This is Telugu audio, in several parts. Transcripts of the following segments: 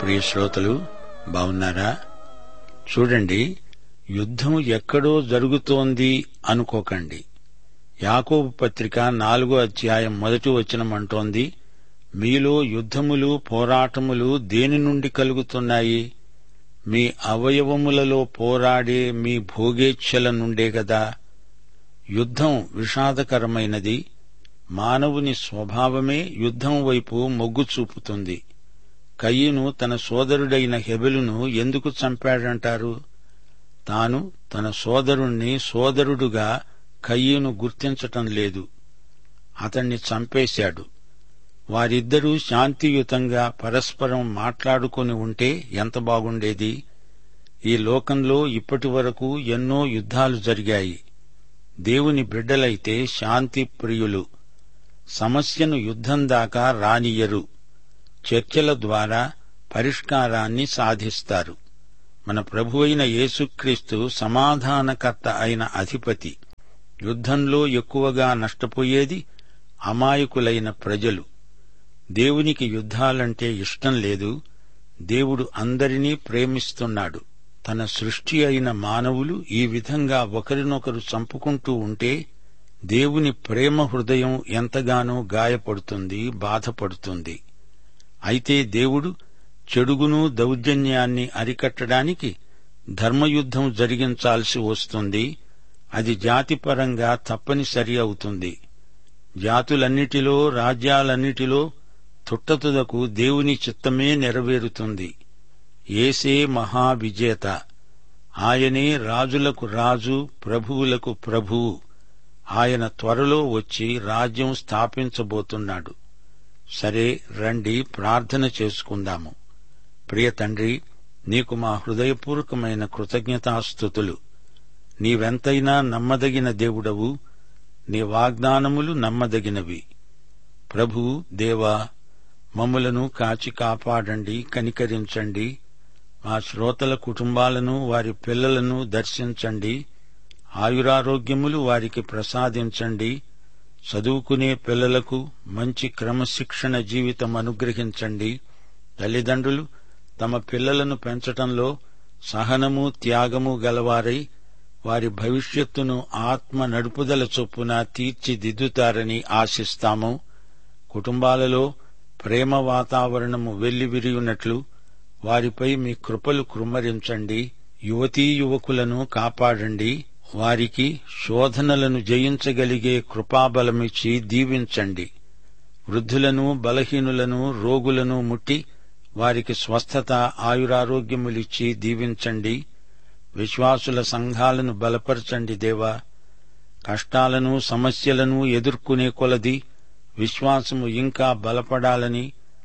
ప్రియ శ్రోతలు బాగున్నారా చూడండి యుద్ధం ఎక్కడో జరుగుతోంది అనుకోకండి యాకోబు పత్రిక నాలుగో అధ్యాయం మొదటి వచనం అంటోంది మీలో యుద్ధములు పోరాటములు దేని నుండి కలుగుతున్నాయి మీ అవయవములలో పోరాడే మీ భోగేచ్ఛల నుండే గదా యుద్ధం విషాదకరమైనది మానవుని స్వభావమే యుద్ధం వైపు మొగ్గు చూపుతుంది కయ్యను తన సోదరుడైన హెబెలును ఎందుకు చంపాడంటారు తాను తన సోదరుణ్ణి సోదరుడుగా కయ్యను గుర్తించటం లేదు అతణ్ణి చంపేశాడు వారిద్దరూ శాంతియుతంగా పరస్పరం మాట్లాడుకొని ఉంటే ఎంత బాగుండేది ఈ లోకంలో ఇప్పటి వరకు ఎన్నో యుద్ధాలు జరిగాయి దేవుని బిడ్డలైతే శాంతి ప్రియులు సమస్యను యుద్ధం దాకా రానియరు చర్చల ద్వారా పరిష్కారాన్ని సాధిస్తారు మన ప్రభువైన యేసుక్రీస్తు సమాధానకర్త అయిన అధిపతి యుద్ధంలో ఎక్కువగా నష్టపోయేది అమాయకులైన ప్రజలు దేవునికి యుద్ధాలంటే ఇష్టం లేదు దేవుడు అందరినీ ప్రేమిస్తున్నాడు తన సృష్టి అయిన మానవులు ఈ విధంగా ఒకరినొకరు చంపుకుంటూ ఉంటే దేవుని ప్రేమ హృదయం ఎంతగానో గాయపడుతుంది బాధపడుతుంది అయితే దేవుడు చెడుగును దౌర్జన్యాన్ని అరికట్టడానికి ధర్మయుద్ధం జరిగించాల్సి వస్తుంది అది జాతిపరంగా తప్పనిసరి అవుతుంది జాతులన్నిటిలో రాజ్యాలన్నిటిలో తుట్టతుదకు దేవుని చిత్తమే నెరవేరుతుంది ఏసే మహావిజేత ఆయనే రాజులకు రాజు ప్రభువులకు ప్రభువు ఆయన త్వరలో వచ్చి రాజ్యం స్థాపించబోతున్నాడు సరే రండి ప్రార్థన చేసుకుందాము ప్రియ తండ్రి నీకు మా హృదయపూర్వకమైన కృతజ్ఞతాస్థుతులు నీవెంతైనా నమ్మదగిన దేవుడవు నీ వాగ్దానములు నమ్మదగినవి ప్రభు దేవా మమ్ములను కాచి కాపాడండి కనికరించండి మా శ్రోతల కుటుంబాలను వారి పిల్లలను దర్శించండి ఆయురారోగ్యములు వారికి ప్రసాదించండి చదువుకునే పిల్లలకు మంచి క్రమశిక్షణ జీవితం అనుగ్రహించండి తల్లిదండ్రులు తమ పిల్లలను పెంచటంలో సహనము త్యాగము గలవారై వారి భవిష్యత్తును ఆత్మ నడుపుదల చొప్పున తీర్చిదిద్దుతారని ఆశిస్తాము కుటుంబాలలో ప్రేమ వాతావరణము వెల్లివిరియున్నట్లు వారిపై మీ కృపలు కృమ్మరించండి యువతీ యువకులను కాపాడండి వారికి శోధనలను జయించగలిగే కృపాబలమిచ్చి దీవించండి వృద్ధులను బలహీనులను రోగులను ముట్టి వారికి స్వస్థత ఆయురారోగ్యములిచ్చి దీవించండి విశ్వాసుల సంఘాలను బలపరచండి దేవా కష్టాలను సమస్యలను ఎదుర్కొనే కొలది విశ్వాసము ఇంకా బలపడాలని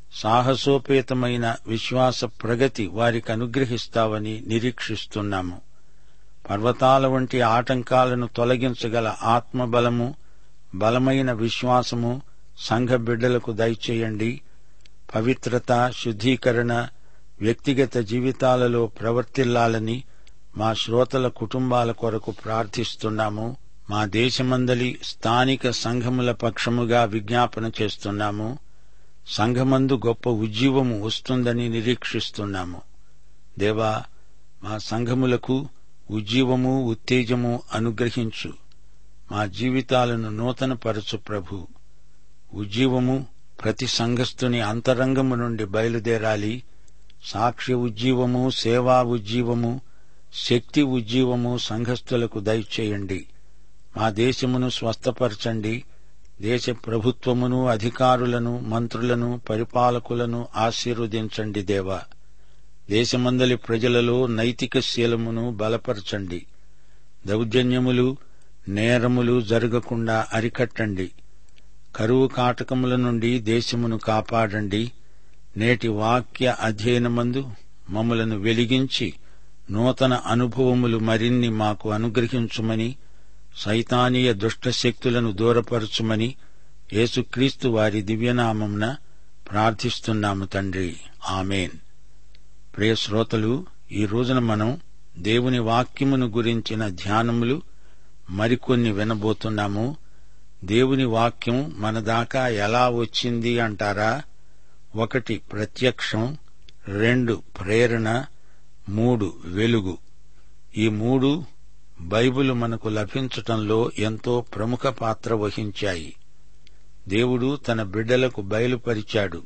సాహసోపేతమైన విశ్వాస ప్రగతి వారికి అనుగ్రహిస్తావని నిరీక్షిస్తున్నాము పర్వతాల వంటి ఆటంకాలను తొలగించగల ఆత్మబలము బలమైన విశ్వాసము సంఘ బిడ్డలకు దయచేయండి పవిత్రత శుద్ధీకరణ వ్యక్తిగత జీవితాలలో ప్రవర్తిల్లాలని మా శ్రోతల కుటుంబాల కొరకు ప్రార్థిస్తున్నాము మా దేశమందలి స్థానిక సంఘముల పక్షముగా విజ్ఞాపన చేస్తున్నాము సంఘమందు గొప్ప ఉజ్జీవము వస్తుందని నిరీక్షిస్తున్నాము దేవా మా సంఘములకు ఉజ్జీవము ఉత్తేజము అనుగ్రహించు మా జీవితాలను నూతనపరచు ప్రభు ఉజ్జీవము ప్రతి సంఘస్థుని అంతరంగము నుండి బయలుదేరాలి సాక్ష్య ఉజ్జీవము సేవా ఉజ్జీవము శక్తి ఉజ్జీవము సంఘస్థులకు దయచేయండి మా దేశమును స్వస్థపరచండి దేశ ప్రభుత్వమును అధికారులను మంత్రులను పరిపాలకులను ఆశీర్వదించండి దేవా దేశమందలి ప్రజలలో నైతిక శీలమును బలపరచండి దౌర్జన్యములు నేరములు జరగకుండా అరికట్టండి కరువు కాటకముల నుండి దేశమును కాపాడండి నేటి వాక్య అధ్యయనమందు మమ్మలను వెలిగించి నూతన అనుభవములు మరిన్ని మాకు అనుగ్రహించుమని సైతానీయ దుష్టశక్తులను దూరపరచుమని యేసుక్రీస్తు వారి దివ్యనామమున ప్రార్థిస్తున్నాము తండ్రి ఆమెన్ ప్రియ శ్రోతలు ఈ రోజున మనం దేవుని వాక్యమును గురించిన ధ్యానములు మరికొన్ని వినబోతున్నాము దేవుని వాక్యం మన దాకా ఎలా వచ్చింది అంటారా ఒకటి ప్రత్యక్షం రెండు ప్రేరణ మూడు వెలుగు ఈ మూడు బైబిల్ మనకు లభించటంలో ఎంతో ప్రముఖ పాత్ర వహించాయి దేవుడు తన బిడ్డలకు బయలుపరిచాడు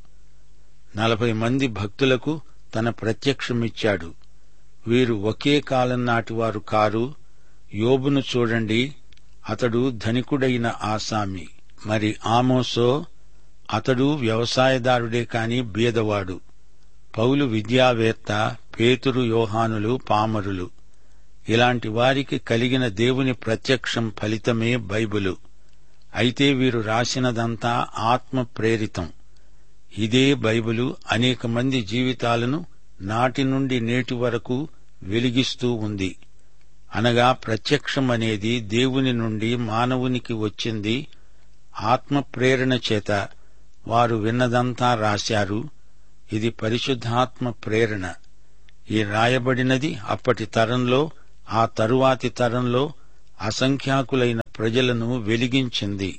నలభై మంది భక్తులకు తన ప్రత్యక్షమిచ్చాడు వీరు ఒకే కాలం నాటివారు కారు యోబును చూడండి అతడు ధనికుడైన ఆసామి మరి ఆమోసో అతడు వ్యవసాయదారుడే కాని బీదవాడు పౌలు విద్యావేత్త పేతురు యోహానులు పామరులు ఇలాంటి వారికి కలిగిన దేవుని ప్రత్యక్షం ఫలితమే బైబిలు అయితే వీరు రాసినదంతా ఆత్మ ప్రేరితం ఇదే బైబిలు అనేక మంది జీవితాలను నాటి నుండి నేటి వరకు వెలిగిస్తూ ఉంది అనగా ప్రత్యక్షం అనేది దేవుని నుండి మానవునికి వచ్చింది ఆత్మ ప్రేరణ చేత వారు విన్నదంతా రాశారు ఇది పరిశుద్ధాత్మ ప్రేరణ ఈ రాయబడినది అప్పటి తరంలో ఆ తరువాతి తరంలో అసంఖ్యాకులైన ప్రజలను వెలిగించింది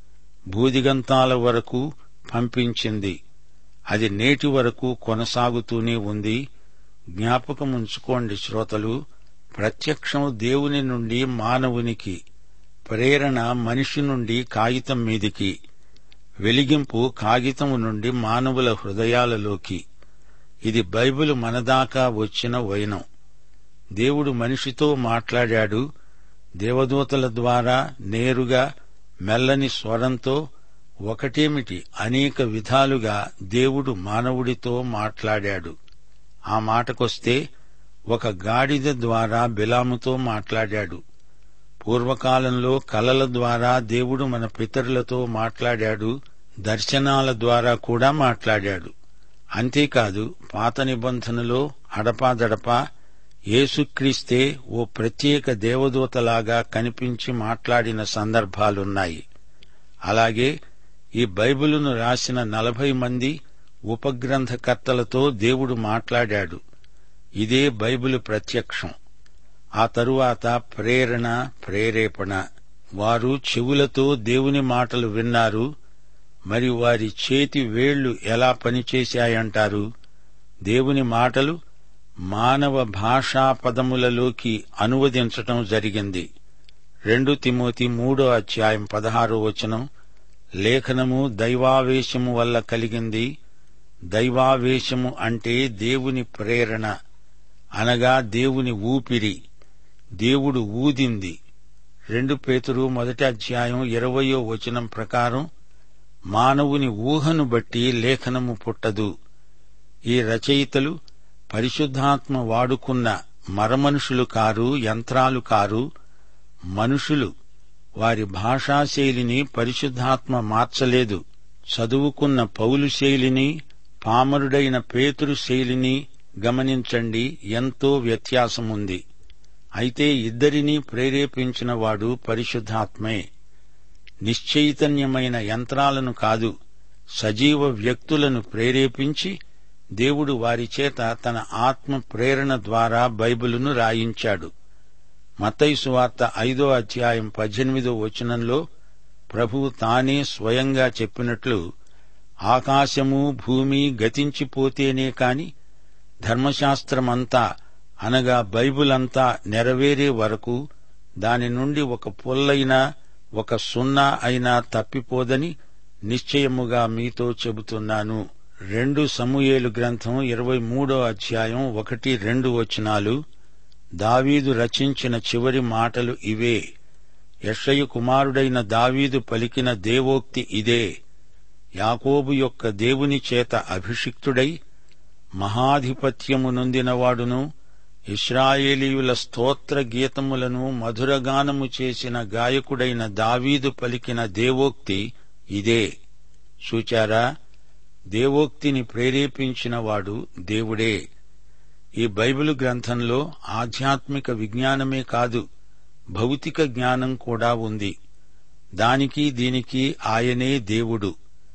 భూదిగంతాల వరకు పంపించింది అది నేటి వరకు కొనసాగుతూనే ఉంది జ్ఞాపకముంచుకోండి శ్రోతలు ప్రత్యక్షం దేవుని నుండి మానవునికి ప్రేరణ మనిషి నుండి కాగితం మీదికి వెలిగింపు కాగితం నుండి మానవుల హృదయాలలోకి ఇది బైబిల్ మనదాకా వచ్చిన వైనం దేవుడు మనిషితో మాట్లాడాడు దేవదూతల ద్వారా నేరుగా మెల్లని స్వరంతో ఒకటేమిటి అనేక విధాలుగా దేవుడు మానవుడితో మాట్లాడాడు ఆ మాటకొస్తే ఒక గాడిద ద్వారా బిలాముతో మాట్లాడాడు పూర్వకాలంలో కలల ద్వారా దేవుడు మన పితరులతో మాట్లాడాడు దర్శనాల ద్వారా కూడా మాట్లాడాడు అంతేకాదు పాత నిబంధనలో అడపాదడపా యేసుక్రీస్తే ఓ ప్రత్యేక దేవదూతలాగా కనిపించి మాట్లాడిన సందర్భాలున్నాయి అలాగే ఈ బైబిలును రాసిన నలభై మంది ఉపగ్రంథకర్తలతో దేవుడు మాట్లాడాడు ఇదే బైబిలు ప్రత్యక్షం ఆ తరువాత ప్రేరణ ప్రేరేపణ వారు చెవులతో దేవుని మాటలు విన్నారు మరి వారి చేతి వేళ్లు ఎలా పనిచేశాయంటారు దేవుని మాటలు మానవ భాషా పదములలోకి అనువదించటం జరిగింది రెండు తిమోతి మూడో అధ్యాయం పదహారో వచనం లేఖనము దైవావేశము వల్ల కలిగింది దైవావేశము అంటే దేవుని ప్రేరణ అనగా దేవుని ఊపిరి దేవుడు ఊదింది రెండు పేతురు మొదటి అధ్యాయం ఇరవయో వచనం ప్రకారం మానవుని ఊహను బట్టి లేఖనము పుట్టదు ఈ రచయితలు పరిశుద్ధాత్మ వాడుకున్న మరమనుషులు కారు యంత్రాలు కారు మనుషులు వారి భాషాశైలిని పరిశుద్ధాత్మ మార్చలేదు చదువుకున్న పౌలు శైలిని పామరుడైన పేతురు శైలిని గమనించండి ఎంతో వ్యత్యాసముంది అయితే ఇద్దరినీ ప్రేరేపించిన వాడు పరిశుద్ధాత్మే నిశ్చైతన్యమైన యంత్రాలను కాదు సజీవ వ్యక్తులను ప్రేరేపించి దేవుడు వారి చేత తన ఆత్మ ప్రేరణ ద్వారా బైబిలును రాయించాడు మతైసు వార్త ఐదో అధ్యాయం పద్దెనిమిదో వచనంలో ప్రభువు తానే స్వయంగా చెప్పినట్లు ఆకాశము భూమి గతించిపోతేనే కాని ధర్మశాస్త్రమంతా అనగా బైబిల్ అంతా నెరవేరే వరకు దాని నుండి ఒక పొల్లైనా ఒక సున్నా అయినా తప్పిపోదని నిశ్చయముగా మీతో చెబుతున్నాను రెండు సమూయేలు గ్రంథం ఇరవై మూడో అధ్యాయం ఒకటి రెండు వచనాలు దావీదు రచించిన చివరి మాటలు ఇవే యషయు కుమారుడైన దావీదు పలికిన దేవోక్తి ఇదే యాకోబు యొక్క దేవుని చేత అభిషిక్తుడై మహాధిపత్యము నొందినవాడును ఇస్రాయేలీయుల స్తోత్ర గీతములను మధురగానము చేసిన గాయకుడైన దావీదు పలికిన దేవోక్తి ఇదే చూచారా దేవోక్తిని ప్రేరేపించినవాడు దేవుడే ఈ బైబిలు గ్రంథంలో ఆధ్యాత్మిక విజ్ఞానమే కాదు భౌతిక జ్ఞానం కూడా ఉంది దానికి దీనికి ఆయనే దేవుడు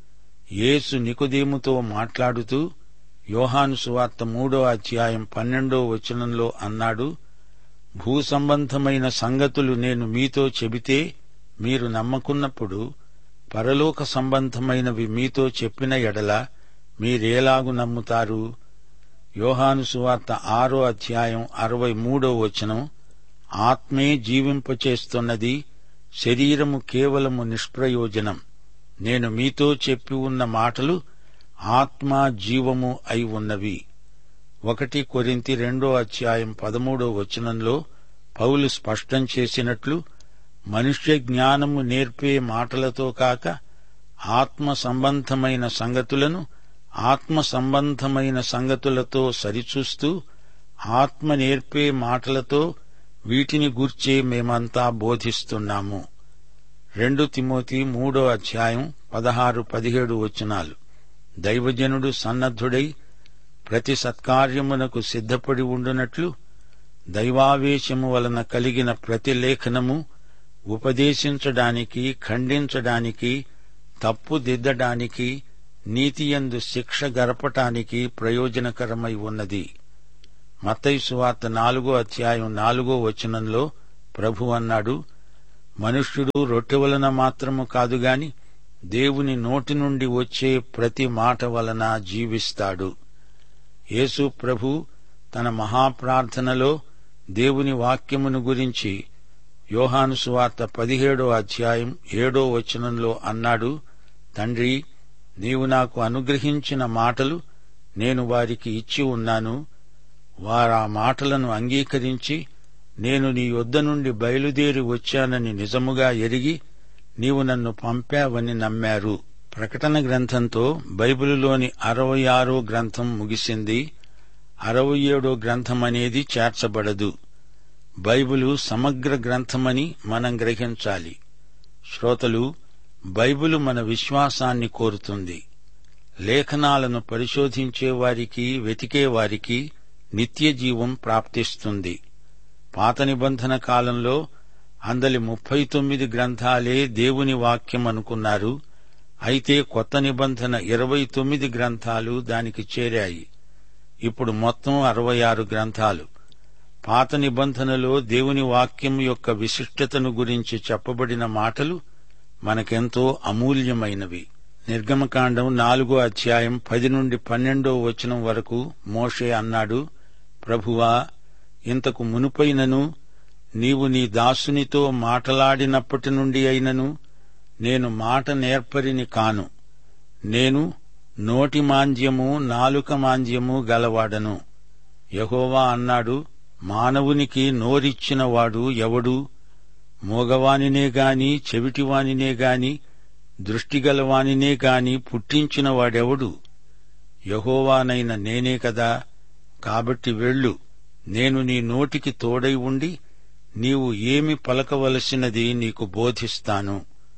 యేసు నికుదేముతో మాట్లాడుతూ యోహాను సువార్త మూడో అధ్యాయం పన్నెండో వచనంలో అన్నాడు భూ సంబంధమైన సంగతులు నేను మీతో చెబితే మీరు నమ్మకున్నప్పుడు పరలోక సంబంధమైనవి మీతో చెప్పిన ఎడల మీరేలాగు నమ్ముతారు యోహాను సువార్త ఆరో అధ్యాయం అరవై మూడో వచనం ఆత్మే జీవింపచేస్తున్నది శరీరము కేవలము నిష్ప్రయోజనం నేను మీతో చెప్పి ఉన్న మాటలు ఆత్మ జీవము అయి ఉన్నవి ఒకటి కొరింతి రెండో అధ్యాయం పదమూడో వచనంలో పౌలు స్పష్టం చేసినట్లు మనుష్య జ్ఞానము నేర్పే మాటలతో కాక ఆత్మ సంబంధమైన సంగతులను ఆత్మ సంబంధమైన సంగతులతో సరిచూస్తూ ఆత్మ నేర్పే మాటలతో వీటిని గూర్చే మేమంతా బోధిస్తున్నాము రెండు తిమోతి మూడో అధ్యాయం పదహారు పదిహేడు వచనాలు దైవజనుడు సన్నద్ధుడై ప్రతి సత్కార్యమునకు సిద్ధపడి ఉండునట్లు దైవావేశము వలన కలిగిన ప్రతి లేఖనము ఉపదేశించడానికి ఖండించడానికి తప్పు దిద్దడానికి నీతియందు శిక్ష గరపటానికి ప్రయోజనకరమై ఉన్నది మత్తయి సువార్త నాలుగో అధ్యాయం నాలుగో వచనంలో ప్రభు అన్నాడు మనుష్యుడు రొట్టె వలన మాత్రము కాదుగాని దేవుని నోటి నుండి వచ్చే ప్రతి మాట వలన జీవిస్తాడు యేసు ప్రభు తన మహాప్రార్థనలో దేవుని వాక్యమును గురించి యోహాను సువార్త పదిహేడో అధ్యాయం ఏడో వచనంలో అన్నాడు తండ్రి నీవు నాకు అనుగ్రహించిన మాటలు నేను వారికి ఇచ్చి ఉన్నాను వారా మాటలను అంగీకరించి నేను నీ యొద్ద నుండి బయలుదేరి వచ్చానని నిజముగా ఎరిగి నీవు నన్ను పంపావని నమ్మారు ప్రకటన గ్రంథంతో బైబిలులోని అరవై ఆరో గ్రంథం ముగిసింది అరవై ఏడో గ్రంథం అనేది చేర్చబడదు బైబిలు సమగ్ర గ్రంథమని మనం గ్రహించాలి శ్రోతలు బైబిలు మన విశ్వాసాన్ని కోరుతుంది లేఖనాలను పరిశోధించే వారికి వెతికే వారికి నిత్య జీవం ప్రాప్తిస్తుంది పాత నిబంధన కాలంలో అందలి ముప్పై తొమ్మిది గ్రంథాలే దేవుని వాక్యం అనుకున్నారు అయితే కొత్త నిబంధన ఇరవై తొమ్మిది గ్రంథాలు దానికి చేరాయి ఇప్పుడు మొత్తం అరవై ఆరు గ్రంథాలు పాత నిబంధనలో దేవుని వాక్యం యొక్క విశిష్టతను గురించి చెప్పబడిన మాటలు మనకెంతో అమూల్యమైనవి నిర్గమకాండం నాలుగో అధ్యాయం పది నుండి పన్నెండో వచనం వరకు మోషే అన్నాడు ప్రభువా ఇంతకు మునుపైనను నీవు నీ దాసునితో మాటలాడినప్పటి నుండి అయినను నేను మాట నేర్పరిని కాను నేను నోటి మాంద్యము నాలుక మాంద్యము గలవాడను యహోవా అన్నాడు మానవునికి నోరిచ్చినవాడు ఎవడు మోగవానినే గాని చెవిటివానినే గాని దృష్టిగలవానినే గాని పుట్టించినవాడెవడు యహోవానైన నేనే కదా కాబట్టి వెళ్ళు నేను నీ నోటికి తోడై ఉండి నీవు ఏమి పలకవలసినది నీకు బోధిస్తాను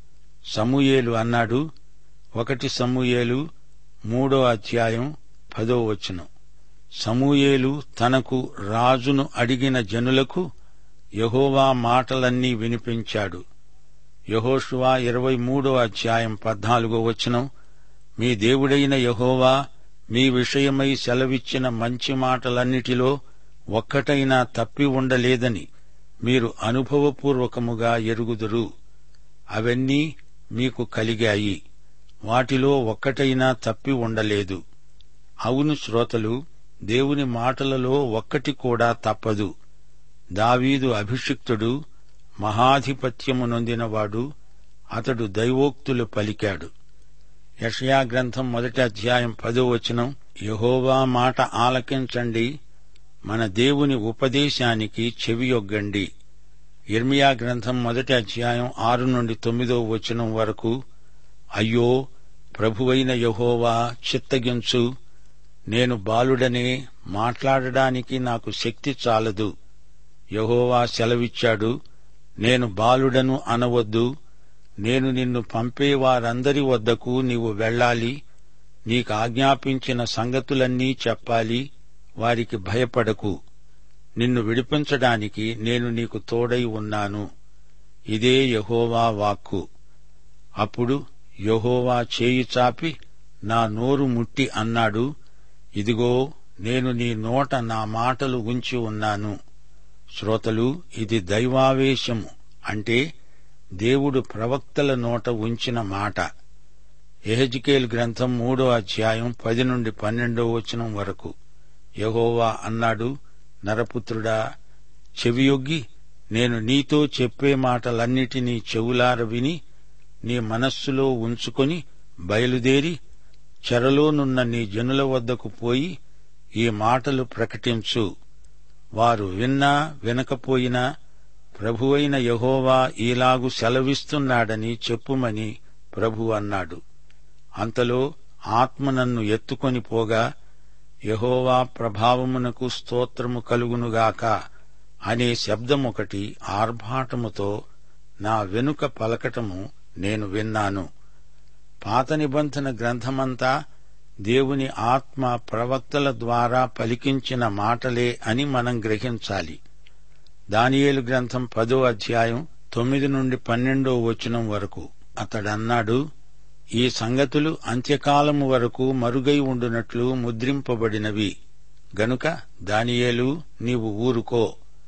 సమూయేలు అన్నాడు ఒకటి సమూయేలు మూడో అధ్యాయం పదో వచనం సమూయేలు తనకు రాజును అడిగిన జనులకు యహోవా మాటలన్నీ వినిపించాడు యహోషువా ఇరవై మూడో అధ్యాయం పద్నాలుగో వచనం మీ దేవుడైన యహోవా మీ విషయమై సెలవిచ్చిన మంచి మాటలన్నిటిలో ఒక్కటైనా తప్పి ఉండలేదని మీరు అనుభవపూర్వకముగా ఎరుగుదురు అవన్నీ మీకు కలిగాయి వాటిలో ఒక్కటైనా తప్పి ఉండలేదు అవును శ్రోతలు దేవుని మాటలలో ఒక్కటి కూడా తప్పదు దావీదు అభిషిక్తుడు మహాధిపత్యము నొందినవాడు అతడు దైవోక్తులు పలికాడు యషయా గ్రంథం మొదటి అధ్యాయం పదో వచనం యహోవా మాట ఆలకించండి మన దేవుని ఉపదేశానికి చెవియొగ్గండి ఇర్మియా గ్రంథం మొదటి అధ్యాయం ఆరు నుండి తొమ్మిదో వచనం వరకు అయ్యో ప్రభువైన యహోవా చిత్తగించు నేను బాలుడనే మాట్లాడడానికి నాకు శక్తి చాలదు యహోవా సెలవిచ్చాడు నేను బాలుడను అనవద్దు నేను నిన్ను పంపే వారందరి వద్దకు నీవు వెళ్ళాలి నీకు ఆజ్ఞాపించిన సంగతులన్నీ చెప్పాలి వారికి భయపడకు నిన్ను విడిపించడానికి నేను నీకు తోడై ఉన్నాను ఇదే యహోవా వాక్కు అప్పుడు యహోవా చేయి చాపి నా నోరు ముట్టి అన్నాడు ఇదిగో నేను నీ నోట నా మాటలు ఉంచి ఉన్నాను శ్రోతలు ఇది దైవావేశము అంటే దేవుడు ప్రవక్తల నోట ఉంచిన మాట ఎహెజికేల్ గ్రంథం మూడో అధ్యాయం పది నుండి పన్నెండో వచనం వరకు యహోవా అన్నాడు నరపుత్రుడా చెవియొగ్గి నేను నీతో చెప్పే మాటలన్నిటినీ చెవులార విని నీ మనస్సులో ఉంచుకొని బయలుదేరి చెరలోనున్న నీ జనుల వద్దకు పోయి ఈ మాటలు ప్రకటించు వారు విన్నా వినకపోయినా ప్రభువైన యహోవా ఈలాగు సెలవిస్తున్నాడని చెప్పుమని ప్రభు అన్నాడు అంతలో ఆత్మ నన్ను ఎత్తుకొని పోగా యహోవా ప్రభావమునకు స్తోత్రము కలుగునుగాక అనే శబ్దమొకటి ఆర్భాటముతో నా వెనుక పలకటము నేను విన్నాను పాత నిబంధన గ్రంథమంతా దేవుని ఆత్మ ప్రవక్తల ద్వారా పలికించిన మాటలే అని మనం గ్రహించాలి దానియేలు గ్రంథం పదో అధ్యాయం తొమ్మిది నుండి పన్నెండో వచనం వరకు అతడన్నాడు ఈ సంగతులు అంత్యకాలము వరకు మరుగై ఉండునట్లు ముద్రింపబడినవి గనుక దానియేలు నీవు ఊరుకో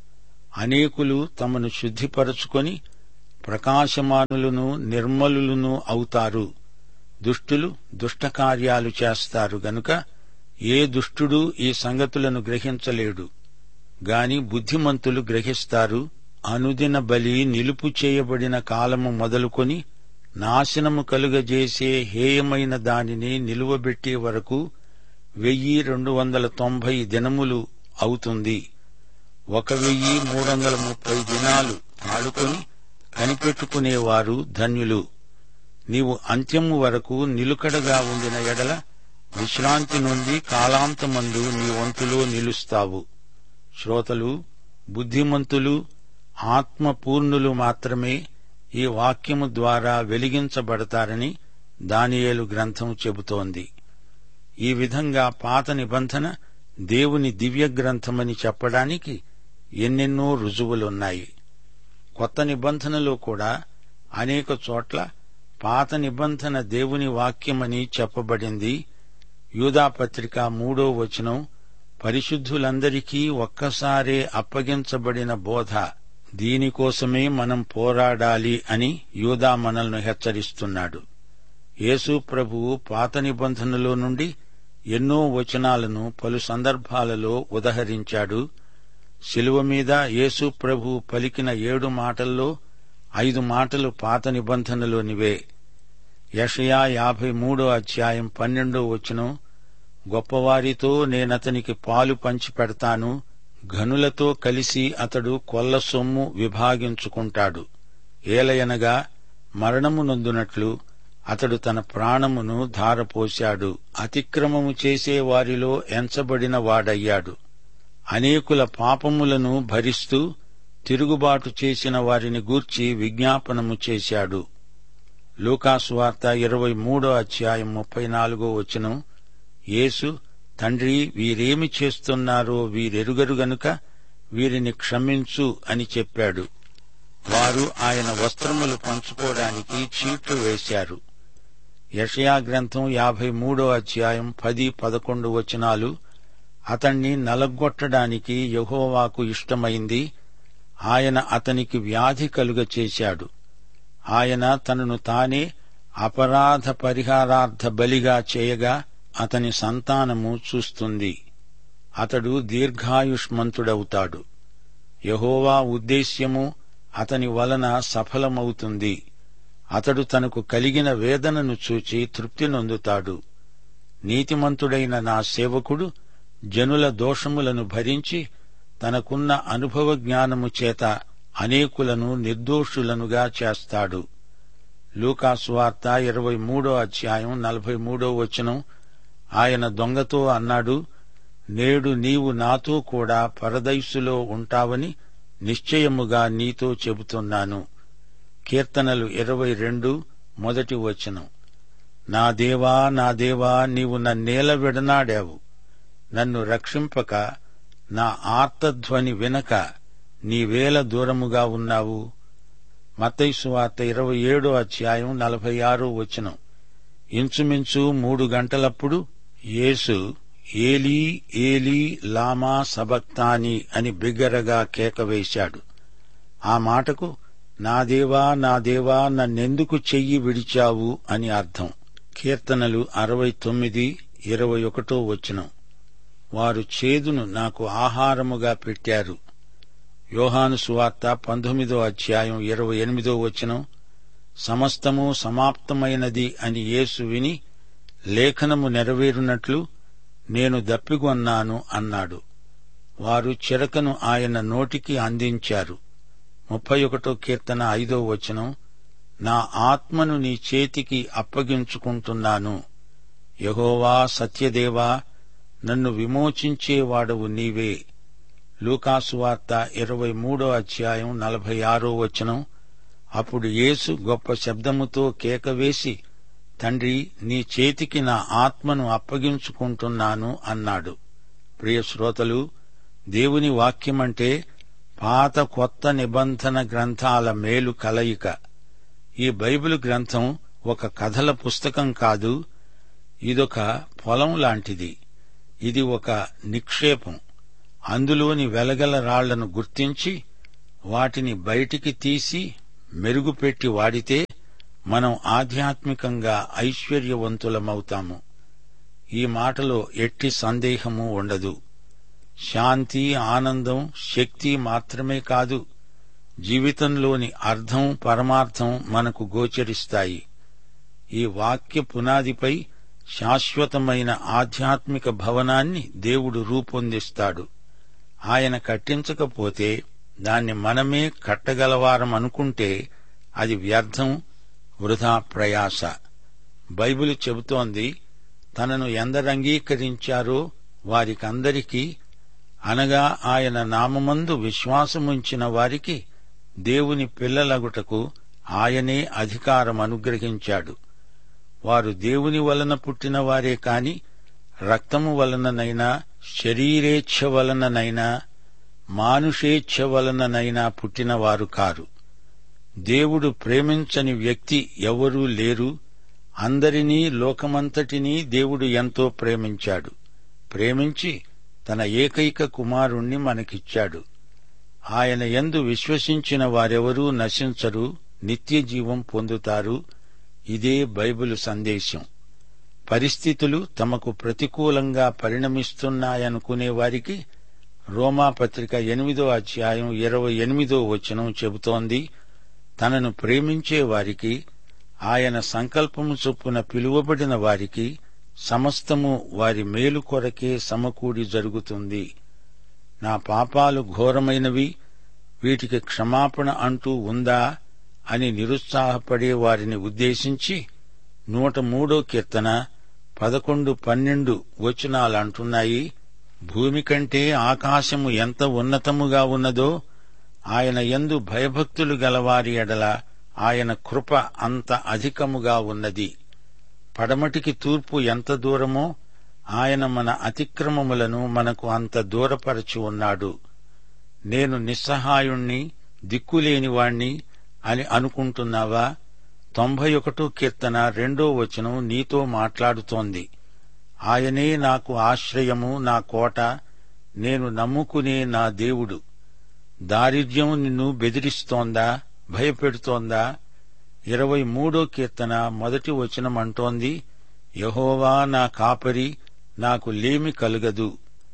అనేకులు తమను శుద్ధిపరచుకొని ప్రకాశమానులను నిర్మలులను అవుతారు దుష్టులు దుష్టకార్యాలు చేస్తారు గనుక ఏ దుష్టుడు ఈ సంగతులను గ్రహించలేడు గాని బుద్ధిమంతులు గ్రహిస్తారు అనుదిన బలి నిలుపు చేయబడిన కాలము మొదలుకొని నాశనము కలుగజేసే హేయమైన దానిని నిలువబెట్టే వరకు వెయ్యి రెండు వందల తొంభై దినములు అవుతుంది ఒక వెయ్యి మూడు వందల ముప్పై దినాలు ఆడుకొని కనిపెట్టుకునేవారు ధన్యులు నీవు అంత్యము వరకు నిలుకడగా ఉండిన ఎడల విశ్రాంతి నుండి కాలాంతమందు నీ వంతులో నిలుస్తావు శ్రోతలు బుద్ధిమంతులు ఆత్మపూర్ణులు మాత్రమే ఈ వాక్యము ద్వారా వెలిగించబడతారని దానియేలు గ్రంథం చెబుతోంది ఈ విధంగా పాత నిబంధన దేవుని దివ్య గ్రంథమని చెప్పడానికి ఎన్నెన్నో రుజువులున్నాయి కొత్త నిబంధనలో కూడా అనేక చోట్ల పాత నిబంధన దేవుని వాక్యమని చెప్పబడింది యూదాపత్రిక మూడో వచనం పరిశుద్ధులందరికీ ఒక్కసారే అప్పగించబడిన బోధ దీనికోసమే మనం పోరాడాలి అని యూదా మనల్ని హెచ్చరిస్తున్నాడు యేసు ప్రభువు పాత నిబంధనలో నుండి ఎన్నో వచనాలను పలు సందర్భాలలో ఉదహరించాడు శిలువ మీద యేసు ప్రభు పలికిన ఏడు మాటల్లో ఐదు మాటలు పాత నిబంధనలోనివే యషయా యాభై మూడో అధ్యాయం పన్నెండో వచనం గొప్పవారితో నేనతనికి పాలు పంచి పెడతాను ఘనులతో కలిసి అతడు కొల్ల సొమ్ము విభాగించుకుంటాడు ఏలయనగా మరణము నొందునట్లు అతడు తన ప్రాణమును ధారపోశాడు అతిక్రమము చేసే వారిలో ఎంచబడిన వాడయ్యాడు అనేకుల పాపములను భరిస్తూ తిరుగుబాటు చేసిన వారిని గూర్చి విజ్ఞాపనము చేశాడు లూకాసువార్త ఇరవై మూడో అధ్యాయం ముప్పై నాలుగో వచనం యేసు తండ్రి వీరేమి చేస్తున్నారో వీరెరుగరు గనుక వీరిని క్షమించు అని చెప్పాడు వారు ఆయన వస్త్రములు పంచుకోవడానికి చీట్లు వేశారు యషయా గ్రంథం యాభై మూడో అధ్యాయం పది పదకొండు వచనాలు అతణ్ణి నలగొట్టడానికి యహోవాకు ఇష్టమైంది ఆయన అతనికి వ్యాధి కలుగ చేశాడు ఆయన తనను తానే అపరాధ పరిహారార్థ బలిగా చేయగా అతని సంతానము చూస్తుంది అతడు దీర్ఘాయుష్మంతుడవుతాడు యహోవా ఉద్దేశ్యము అతని వలన సఫలమవుతుంది అతడు తనకు కలిగిన వేదనను చూచి తృప్తి నొందుతాడు నీతిమంతుడైన నా సేవకుడు జనుల దోషములను భరించి తనకున్న అనుభవ జ్ఞానము చేత అనేకులను నిర్దోషులనుగా చేస్తాడు లూకాసువార్త ఇరవై మూడో అధ్యాయం నలభై మూడో వచనం ఆయన దొంగతో అన్నాడు నేడు నీవు నాతో కూడా పరదైసులో ఉంటావని నిశ్చయముగా నీతో చెబుతున్నాను కీర్తనలు ఇరవై రెండు మొదటి వచనం నా దేవా నా దేవా నీవు నన్నేల విడనాడావు నన్ను రక్షింపక నా ఆర్తధ్వని వినక నీవేల దూరముగా ఉన్నావు మతైసు వార్త ఇరవై ఏడో అధ్యాయం నలభై ఆరో వచనం ఇంచుమించు మూడు గంటలప్పుడు యేసు ఏలీ ఏలీ లామా సబక్తాని అని బిగ్గరగా కేకవేశాడు ఆ మాటకు నా దేవా నా దేవా నన్నెందుకు చెయ్యి విడిచావు అని అర్థం కీర్తనలు అరవై తొమ్మిది ఇరవై ఒకటో వచనం వారు చేదును నాకు ఆహారముగా పెట్టారు యోహాను సువార్త పంతొమ్మిదో అధ్యాయం ఇరవై ఎనిమిదో వచనం సమస్తము సమాప్తమైనది అని యేసు విని లేఖనము నెరవేరునట్లు నేను దప్పిగొన్నాను అన్నాడు వారు చిరకను ఆయన నోటికి అందించారు ముప్పై ఒకటో కీర్తన ఐదో వచనం నా ఆత్మను నీ చేతికి అప్పగించుకుంటున్నాను యహోవా సత్యదేవా నన్ను విమోచించేవాడవు నీవే లూకాసువార్త ఇరవై మూడో అధ్యాయం నలభై ఆరో వచనం అప్పుడు యేసు గొప్ప శబ్దముతో కేకవేసి తండ్రి నీ చేతికి నా ఆత్మను అప్పగించుకుంటున్నాను అన్నాడు ప్రియ శ్రోతలు దేవుని వాక్యమంటే పాత కొత్త నిబంధన గ్రంథాల మేలు కలయిక ఈ బైబిల్ గ్రంథం ఒక కథల పుస్తకం కాదు ఇదొక పొలం లాంటిది ఇది ఒక నిక్షేపం అందులోని వెలగల రాళ్లను గుర్తించి వాటిని బయటికి తీసి మెరుగుపెట్టి వాడితే మనం ఆధ్యాత్మికంగా ఐశ్వర్యవంతులమవుతాము ఈ మాటలో ఎట్టి సందేహము ఉండదు శాంతి ఆనందం శక్తి మాత్రమే కాదు జీవితంలోని అర్థం పరమార్థం మనకు గోచరిస్తాయి ఈ వాక్య పునాదిపై శాశ్వతమైన ఆధ్యాత్మిక భవనాన్ని దేవుడు రూపొందిస్తాడు ఆయన కట్టించకపోతే దాన్ని మనమే కట్టగలవారం అనుకుంటే అది వ్యర్థం వృధా ప్రయాస బైబిల్ చెబుతోంది తనను ఎందరంగీకరించారో వారికందరికీ అనగా ఆయన నామమందు విశ్వాసముంచిన వారికి దేవుని పిల్లలగుటకు ఆయనే అధికారం అనుగ్రహించాడు వారు దేవుని వలన పుట్టిన వారే కాని రక్తము వలననైనా శరీరేచ్ఛ వలననైనా మానుషేచ్ఛ వలననైనా పుట్టినవారు కారు దేవుడు ప్రేమించని వ్యక్తి ఎవరూ లేరు అందరినీ లోకమంతటినీ దేవుడు ఎంతో ప్రేమించాడు ప్రేమించి తన ఏకైక కుమారుణ్ణి మనకిచ్చాడు ఆయన యందు విశ్వసించిన వారెవరూ నశించరు నిత్య జీవం పొందుతారు ఇదే బైబిలు సందేశం పరిస్థితులు తమకు ప్రతికూలంగా పరిణమిస్తున్నాయనుకునే వారికి రోమాపత్రిక ఎనిమిదో అధ్యాయం ఇరవై ఎనిమిదో వచనం చెబుతోంది తనను ప్రేమించే వారికి ఆయన సంకల్పము చొప్పున పిలువబడిన వారికి సమస్తము వారి మేలు కొరకే సమకూడి జరుగుతుంది నా పాపాలు ఘోరమైనవి వీటికి క్షమాపణ అంటూ ఉందా అని నిరుత్సాహపడే వారిని ఉద్దేశించి నూట మూడో కీర్తన పదకొండు పన్నెండు వచనాలంటున్నాయి భూమి కంటే ఆకాశము ఎంత ఉన్నతముగా ఉన్నదో ఆయన యందు భయభక్తులు గలవారి ఎడల ఆయన కృప అంత అధికముగా ఉన్నది పడమటికి తూర్పు ఎంత దూరమో ఆయన మన అతిక్రమములను మనకు అంత దూరపరచి ఉన్నాడు నేను నిస్సహాయుణ్ణి దిక్కులేనివాణ్ణి అని అనుకుంటున్నావా తొంభై ఒకటో కీర్తన రెండో వచనం నీతో మాట్లాడుతోంది ఆయనే నాకు ఆశ్రయము నా కోట నేను నమ్ముకునే నా దేవుడు దారిద్ర్యం నిన్ను బెదిరిస్తోందా భయపెడుతోందా ఇరవై మూడో కీర్తన మొదటి వచనం అంటోంది యహోవా నా కాపరి నాకు లేమి కలుగదు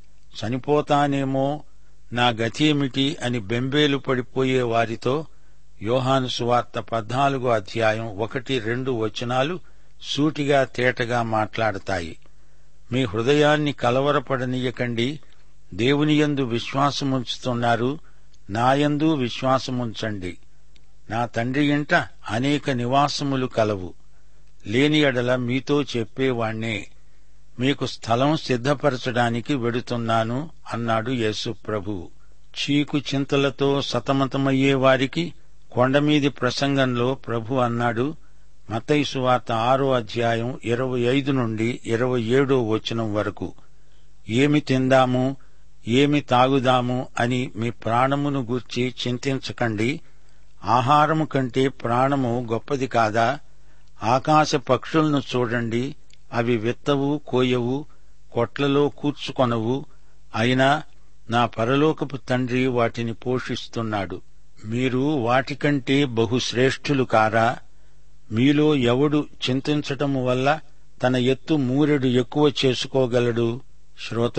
చనిపోతానేమో నా గతేమిటి అని బెంబేలు పడిపోయే వారితో యోహాను సువార్త పద్నాలుగో అధ్యాయం ఒకటి రెండు వచనాలు సూటిగా తేటగా మాట్లాడతాయి మీ హృదయాన్ని కలవరపడనీయకండి దేవునియందు విశ్వాసముంచుతున్నారు నాయందు విశ్వాసముంచండి నా తండ్రి ఇంట అనేక నివాసములు కలవు లేని ఎడల మీతో చెప్పేవాణ్ణే మీకు స్థలం సిద్ధపరచడానికి వెడుతున్నాను అన్నాడు యేసు ప్రభు చీకు చింతలతో సతమతమయ్యే వారికి కొండమీది ప్రసంగంలో ప్రభు అన్నాడు మతైసు వార్త ఆరో అధ్యాయం ఇరవై ఐదు నుండి ఇరవై ఏడో వచనం వరకు ఏమి తిందాము ఏమి తాగుదాము అని మీ ప్రాణమును గూర్చి చింతించకండి ఆహారము కంటే ప్రాణము గొప్పది కాదా ఆకాశ పక్షులను చూడండి అవి విత్తవు కోయవు కొట్లలో కూర్చుకొనవు అయినా నా పరలోకపు తండ్రి వాటిని పోషిస్తున్నాడు మీరు వాటికంటే బహుశ్రేష్ఠులు కారా మీలో ఎవడు చింతించటము వల్ల తన ఎత్తు మూరెడు ఎక్కువ చేసుకోగలడు శ్రోతలు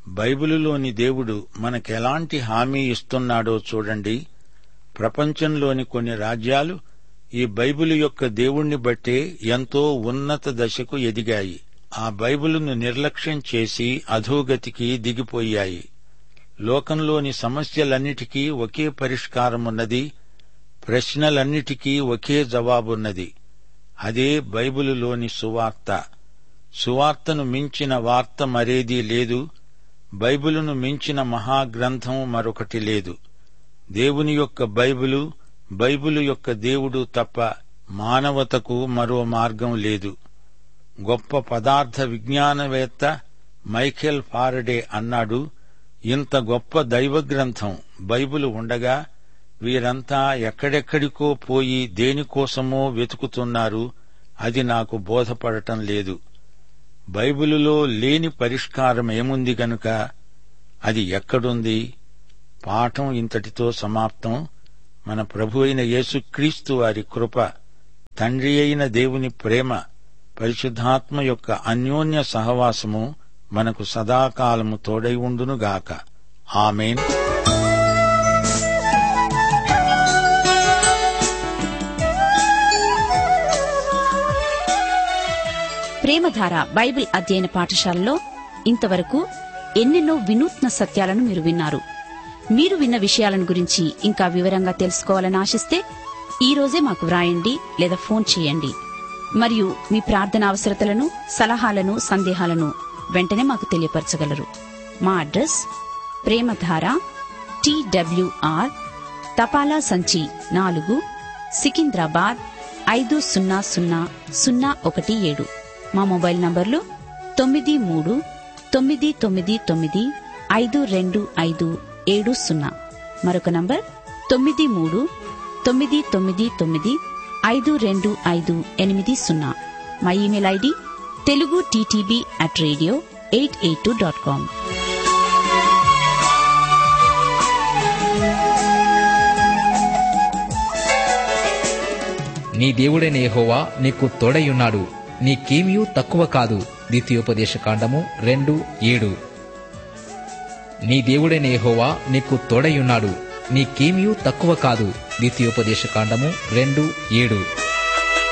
బైబిలులోని దేవుడు మనకెలాంటి హామీ ఇస్తున్నాడో చూడండి ప్రపంచంలోని కొన్ని రాజ్యాలు ఈ బైబిలు యొక్క దేవుణ్ణి బట్టే ఎంతో ఉన్నత దశకు ఎదిగాయి ఆ బైబిలును నిర్లక్ష్యం చేసి అధోగతికి దిగిపోయాయి లోకంలోని సమస్యలన్నిటికీ ఒకే పరిష్కారమున్నది ప్రశ్నలన్నిటికీ ఒకే జవాబున్నది అదే బైబిలులోని సువార్త సువార్తను మించిన వార్త మరేదీ లేదు బైబిలును మించిన మహాగ్రంథం మరొకటి లేదు దేవుని యొక్క బైబిలు బైబిలు యొక్క దేవుడు తప్ప మానవతకు మరో మార్గం లేదు గొప్ప పదార్థ విజ్ఞానవేత్త మైఖేల్ ఫారడే అన్నాడు ఇంత గొప్ప దైవ గ్రంథం బైబిలు ఉండగా వీరంతా ఎక్కడెక్కడికో పోయి దేనికోసమో వెతుకుతున్నారు అది నాకు బోధపడటం లేదు బైబిలులో లేని పరిష్కారం ఏముంది గనుక అది ఎక్కడుంది పాఠం ఇంతటితో సమాప్తం మన ప్రభు అయిన యేసుక్రీస్తు వారి కృప తండ్రి అయిన దేవుని ప్రేమ పరిశుద్ధాత్మ యొక్క అన్యోన్య సహవాసము మనకు సదాకాలము తోడై ఉండునుగాక ఆమెన్ ప్రేమధార బైబిల్ అధ్యయన పాఠశాలలో ఇంతవరకు ఎన్నెన్నో వినూత్న సత్యాలను మీరు విన్నారు మీరు విన్న విషయాలను గురించి ఇంకా వివరంగా తెలుసుకోవాలని ఆశిస్తే ఈ రోజే మాకు వ్రాయండి లేదా ఫోన్ చేయండి మరియు మీ ప్రార్థన అవసరతలను సలహాలను సందేహాలను వెంటనే మాకు తెలియపరచగలరు మా అడ్రస్ ప్రేమధార టీడబ్ల్యూఆర్ తపాలా సంచి నాలుగు సికింద్రాబాద్ ఐదు సున్నా సున్నా సున్నా ఒకటి ఏడు మా మొబైల్ నంబర్లు తొమ్మిది మూడు తొమ్మిది తొమ్మిది తొమ్మిది ఐదు రెండు ఐదు ఏడు సున్నా మరొక నంబర్ తొమ్మిది మూడు తొమ్మిది తొమ్మిది తొమ్మిది ఐదు రెండు ఐదు ఎనిమిది సున్నా మా email ID Telugu TTB at radio eight eight two dot com నీ దేవుడైన యెహోవా నీకు తోడయున్నాడు నీకేమీ తక్కువ కాదు ద్వితీయోపదేశ కాండము రెండు ఏడు నీ దేవుడైన యెహోవా నీకు తోడయున్నాడు నీకేమీ తక్కువ కాదు ద్వితీయోపదేశ కాండము రెండు ఏడు